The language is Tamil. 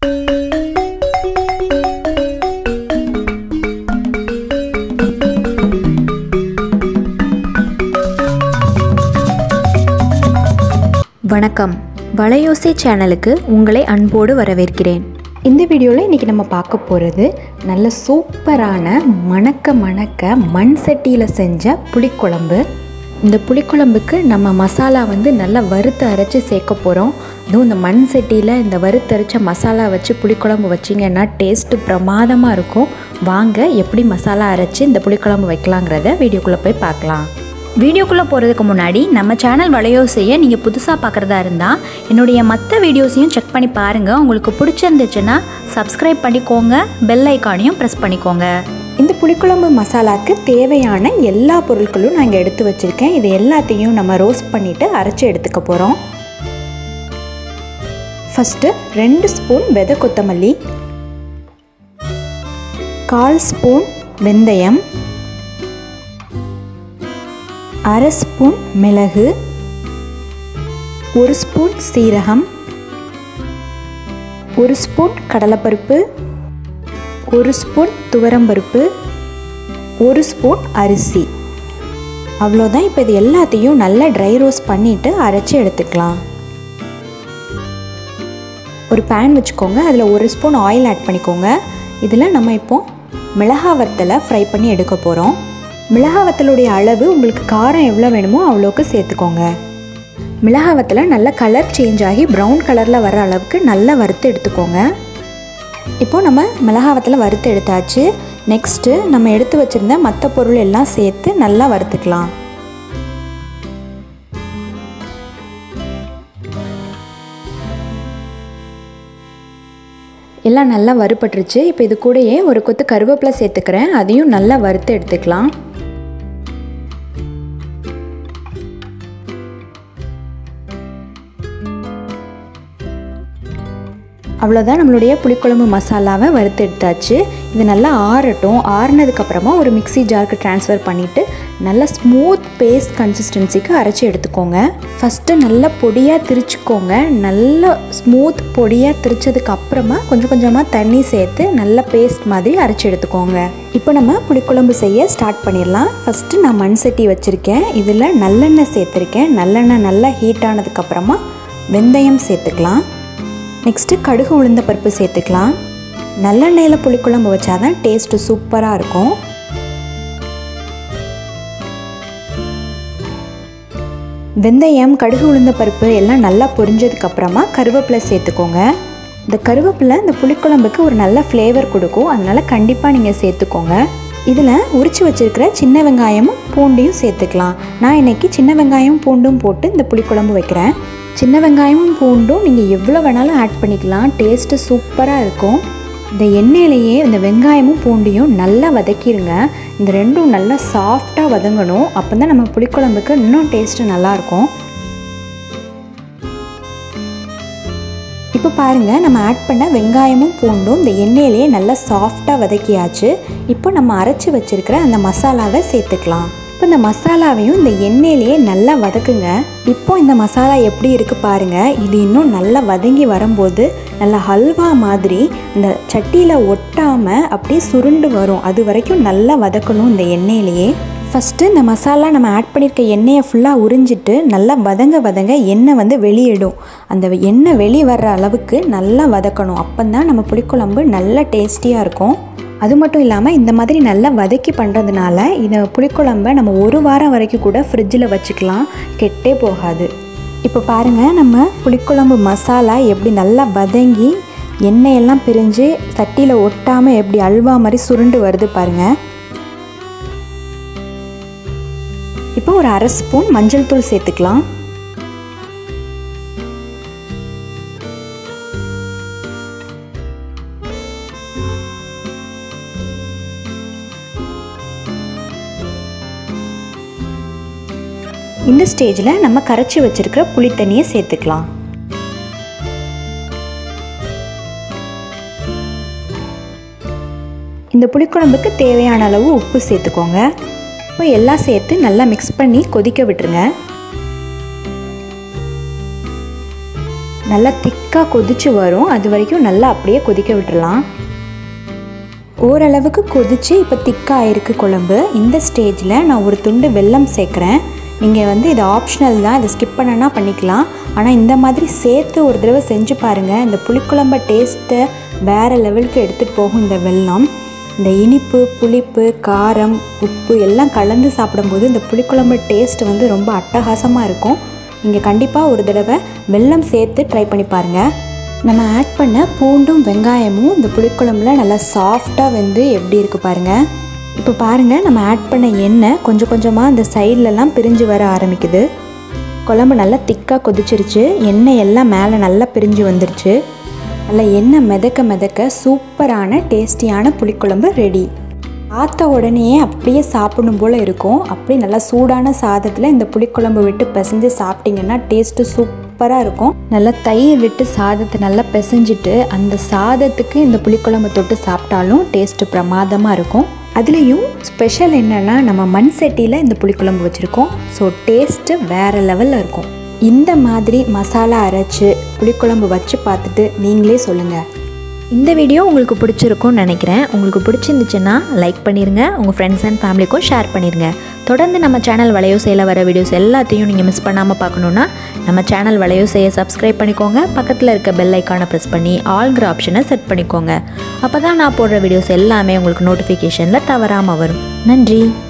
வணக்கம் வளையோசை சேனலுக்கு உங்களை அன்போடு வரவேற்கிறேன் இந்த வீடியோவில் இன்றைக்கி நம்ம பார்க்க போகிறது நல்ல சூப்பரான மணக்க மணக்க மண் சட்டியில் செஞ்ச புளிக்குழம்பு இந்த புளிக்குழம்புக்கு நம்ம மசாலா வந்து நல்லா வறுத்து அரைச்சி சேர்க்க போகிறோம் அதுவும் இந்த மண் சட்டியில் இந்த வறுத்தரைச்ச மசாலா வச்சு புளிக்குழம்பு வச்சிங்கன்னா டேஸ்ட்டு பிரமாதமாக இருக்கும் வாங்க எப்படி மசாலா அரைச்சி இந்த புளிக்குழம்பு வைக்கலாங்கிறத வீடியோக்குள்ளே போய் பார்க்கலாம் வீடியோக்குள்ளே போகிறதுக்கு முன்னாடி நம்ம சேனல் வளையோசையை நீங்கள் புதுசாக பார்க்குறதா இருந்தால் என்னுடைய மற்ற வீடியோஸையும் செக் பண்ணி பாருங்கள் உங்களுக்கு பிடிச்சிருந்துச்சுன்னா சப்ஸ்கிரைப் பண்ணிக்கோங்க பெல் ஐக்கானையும் ப்ரெஸ் பண்ணிக்கோங்க இந்த புளிக்குழம்பு மசாலாக்கு தேவையான எல்லா பொருட்களும் நான் இங்கே எடுத்து வச்சுருக்கேன் இது எல்லாத்தையும் நம்ம ரோஸ்ட் பண்ணிவிட்டு அரைச்சி எடுத்துக்க போகிறோம் ஃபஸ்ட்டு ரெண்டு ஸ்பூன் விதை கொத்தமல்லி கால் ஸ்பூன் வெந்தயம் அரை ஸ்பூன் மிளகு ஒரு ஸ்பூன் சீரகம் ஒரு ஸ்பூன் கடலைப்பருப்பு ஒரு ஸ்பூன் துவரம்பருப்பு ஒரு ஸ்பூன் அரிசி அவ்வளோதான் இப்போ இது எல்லாத்தையும் நல்லா ட்ரை ரோஸ்ட் பண்ணிவிட்டு அரைச்சி எடுத்துக்கலாம் ஒரு பேன் வச்சுக்கோங்க அதில் ஒரு ஸ்பூன் ஆயில் ஆட் பண்ணிக்கோங்க இதில் நம்ம இப்போ மிளகா வத்தலை ஃப்ரை பண்ணி எடுக்க போகிறோம் மிளகா வத்தலுடைய அளவு உங்களுக்கு காரம் எவ்வளோ வேணுமோ அவ்வளோக்கு சேர்த்துக்கோங்க மிளகா வத்தலை நல்ல கலர் சேஞ்ச் ஆகி ப்ரௌன் கலரில் வர அளவுக்கு நல்லா வறுத்து எடுத்துக்கோங்க இப்போ நம்ம மிளகாவத்தில் வறுத்து எடுத்தாச்சு நெக்ஸ்ட்டு நம்ம எடுத்து வச்சுருந்த மற்ற பொருள் எல்லாம் சேர்த்து நல்லா வறுத்துக்கலாம் எல்லாம் நல்லா வறுபட்டுருச்சு இப்போ இது கூடயே ஒரு கொத்து கருவேப்பிலை சேர்த்துக்கிறேன் அதையும் நல்லா வறுத்து எடுத்துக்கலாம் அவ்வளோதான் நம்மளுடைய புளிக்குழம்பு மசாலாவை வறுத்து எடுத்தாச்சு இது நல்லா ஆறட்டும் ஆறுனதுக்கப்புறமா ஒரு மிக்சி ஜாருக்கு ட்ரான்ஸ்ஃபர் பண்ணிவிட்டு நல்லா ஸ்மூத் பேஸ்ட் கன்சிஸ்டன்சிக்கு அரைச்சி எடுத்துக்கோங்க ஃபஸ்ட்டு நல்லா பொடியாக திரிச்சுக்கோங்க நல்லா ஸ்மூத் பொடியாக திரிச்சதுக்கு அப்புறமா கொஞ்சம் கொஞ்சமாக தண்ணி சேர்த்து நல்லா பேஸ்ட் மாதிரி அரைச்சி எடுத்துக்கோங்க இப்போ நம்ம புளிக்குழம்பு செய்ய ஸ்டார்ட் பண்ணிடலாம் ஃபஸ்ட்டு நான் மண் சட்டி வச்சுருக்கேன் இதில் நல்லெண்ணெய் சேர்த்துருக்கேன் நல்லெண்ணெய் நல்லா ஹீட் ஆனதுக்கப்புறமா வெந்தயம் சேர்த்துக்கலாம் நெக்ஸ்ட்டு கடுகு உளுந்த பருப்பு சேர்த்துக்கலாம் நல்லெண்ணெயில் புளிக்குழம்பு வச்சாதான் டேஸ்ட்டு சூப்பராக இருக்கும் வெந்தயம் கடுகு உளுந்த பருப்பு எல்லாம் நல்லா பொரிஞ்சதுக்கப்புறமா கருவேப்பிலை சேர்த்துக்கோங்க இந்த கருவேப்பிலை இந்த புளிக்குழம்புக்கு ஒரு நல்ல ஃப்ளேவர் கொடுக்கும் அதனால் கண்டிப்பாக நீங்கள் சேர்த்துக்கோங்க இதில் உரித்து வச்சுருக்கிற சின்ன வெங்காயமும் பூண்டையும் சேர்த்துக்கலாம் நான் இன்றைக்கி சின்ன வெங்காயம் பூண்டும் போட்டு இந்த புளிக்குழம்பு வைக்கிறேன் சின்ன வெங்காயமும் பூண்டும் நீங்கள் எவ்வளோ வேணாலும் ஆட் பண்ணிக்கலாம் டேஸ்ட்டு சூப்பராக இருக்கும் இந்த எண்ணெயிலேயே இந்த வெங்காயமும் பூண்டையும் நல்லா வதக்கிடுங்க இந்த ரெண்டும் நல்லா சாஃப்டாக வதங்கணும் அப்போ தான் நம்ம புளிக்குழம்புக்கு இன்னும் டேஸ்ட்டு நல்லாயிருக்கும் இப்போ பாருங்கள் நம்ம ஆட் பண்ண வெங்காயமும் பூண்டும் இந்த எண்ணெயிலேயே நல்லா சாஃப்டாக வதக்கியாச்சு இப்போ நம்ம அரைச்சி வச்சுருக்கிற அந்த மசாலாவை சேர்த்துக்கலாம் இப்போ இந்த மசாலாவையும் இந்த எண்ணெயிலேயே நல்லா வதக்குங்க இப்போ இந்த மசாலா எப்படி இருக்குது பாருங்கள் இது இன்னும் நல்லா வதங்கி வரும்போது நல்லா ஹல்வா மாதிரி இந்த சட்டியில் ஒட்டாமல் அப்படியே சுருண்டு வரும் அது வரைக்கும் நல்லா வதக்கணும் இந்த எண்ணெயிலேயே ஃபஸ்ட்டு இந்த மசாலா நம்ம ஆட் பண்ணியிருக்க எண்ணெயை ஃபுல்லாக உறிஞ்சிட்டு நல்லா வதங்க வதங்க எண்ணெய் வந்து வெளியிடும் அந்த எண்ணெய் வெளியே வர்ற அளவுக்கு நல்லா வதக்கணும் அப்போ தான் நம்ம புளிக்குழம்பு நல்லா டேஸ்டியாக இருக்கும் அது மட்டும் இல்லாமல் இந்த மாதிரி நல்லா வதக்கி பண்ணுறதுனால இந்த புளிக்குழம்பை நம்ம ஒரு வாரம் வரைக்கும் கூட ஃப்ரிட்ஜில் வச்சுக்கலாம் கெட்டே போகாது இப்போ பாருங்கள் நம்ம புளிக்குழம்பு மசாலா எப்படி நல்லா வதங்கி எண்ணெயெல்லாம் பிரிஞ்சு சட்டியில் ஒட்டாமல் எப்படி அல்வா மாதிரி சுருண்டு வருது பாருங்கள் இப்போ ஒரு அரை ஸ்பூன் மஞ்சள் தூள் சேர்த்துக்கலாம் இந்த ஸ்டேஜில் நம்ம கரைச்சி வச்சுருக்கிற புளி தண்ணியை சேர்த்துக்கலாம் இந்த புளிக்குழம்புக்கு தேவையான அளவு உப்பு சேர்த்துக்கோங்க இப்போ எல்லாம் சேர்த்து நல்லா மிக்ஸ் பண்ணி கொதிக்க விட்டுருங்க நல்லா திக்காக கொதிச்சு வரும் அது வரைக்கும் நல்லா அப்படியே கொதிக்க விட்டுறலாம் ஓரளவுக்கு கொதிச்சு இப்போ திக்காக ஆயிருக்கு குழம்பு இந்த ஸ்டேஜில் நான் ஒரு துண்டு வெல்லம் சேர்க்குறேன் நீங்கள் வந்து இது ஆப்ஷனல் தான் இதை ஸ்கிப் பண்ணனா பண்ணிக்கலாம் ஆனால் இந்த மாதிரி சேர்த்து ஒரு தடவை செஞ்சு பாருங்கள் இந்த புளிக்குழம்ப டேஸ்ட்டை வேறு லெவலுக்கு எடுத்துகிட்டு போகும் இந்த வெல்லம் இந்த இனிப்பு புளிப்பு காரம் உப்பு எல்லாம் கலந்து சாப்பிடும்போது இந்த புளிக்குழம்பு டேஸ்ட் வந்து ரொம்ப அட்டகாசமாக இருக்கும் நீங்கள் கண்டிப்பாக ஒரு தடவை வெல்லம் சேர்த்து ட்ரை பண்ணி பாருங்கள் நம்ம ஆட் பண்ண பூண்டும் வெங்காயமும் இந்த புளிக்குழம்புல நல்லா சாஃப்டாக வந்து எப்படி இருக்குது பாருங்கள் இப்போ பாருங்கள் நம்ம ஆட் பண்ண எண்ணெய் கொஞ்சம் கொஞ்சமாக அந்த சைட்லலாம் பிரிஞ்சு வர ஆரம்பிக்குது குழம்பு நல்லா திக்காக கொதிச்சிருச்சு எண்ணெய் எல்லாம் மேலே நல்லா பிரிஞ்சு வந்துருச்சு நல்லா எண்ணெய் மிதக்க மிதக்க சூப்பரான டேஸ்டியான புளிக்குழம்பு ரெடி பார்த்த உடனே அப்படியே சாப்பிடணும் போல் இருக்கும் அப்படியே நல்லா சூடான சாதத்தில் இந்த புளிக்குழம்பு விட்டு பிசைஞ்சு சாப்பிட்டிங்கன்னா டேஸ்ட்டு சூப்பராக இருக்கும் நல்லா தயிர் விட்டு சாதத்தை நல்லா பிசைஞ்சிட்டு அந்த சாதத்துக்கு இந்த புளிக்குழம்பு தொட்டு சாப்பிட்டாலும் டேஸ்ட்டு பிரமாதமாக இருக்கும் அதுலேயும் ஸ்பெஷல் என்னென்னா நம்ம மண் சட்டியில் இந்த புளிக்குழம்பு வச்சுருக்கோம் ஸோ டேஸ்ட்டு வேறு லெவலில் இருக்கும் இந்த மாதிரி மசாலா அரைச்சி புளிக்குழம்பு வச்சு பார்த்துட்டு நீங்களே சொல்லுங்கள் இந்த வீடியோ உங்களுக்கு பிடிச்சிருக்கும்னு நினைக்கிறேன் உங்களுக்கு பிடிச்சிருந்துச்சுன்னா லைக் பண்ணிடுங்க உங்கள் ஃப்ரெண்ட்ஸ் அண்ட் ஃபேமிலிக்கும் ஷேர் பண்ணிடுங்க தொடர்ந்து நம்ம சேனல் வளையோ செய்யல வர வீடியோஸ் எல்லாத்தையும் நீங்கள் மிஸ் பண்ணாமல் பார்க்கணுன்னா நம்ம சேனல் வளையோ செய்ய சப்ஸ்கிரைப் பண்ணிக்கோங்க பக்கத்தில் இருக்க பெல் ஐக்கானை ப்ரெஸ் பண்ணி ஆல்கிற ஆப்ஷனை செட் பண்ணிக்கோங்க அப்போ தான் நான் போடுற வீடியோஸ் எல்லாமே உங்களுக்கு நோட்டிஃபிகேஷனில் தவறாமல் வரும் நன்றி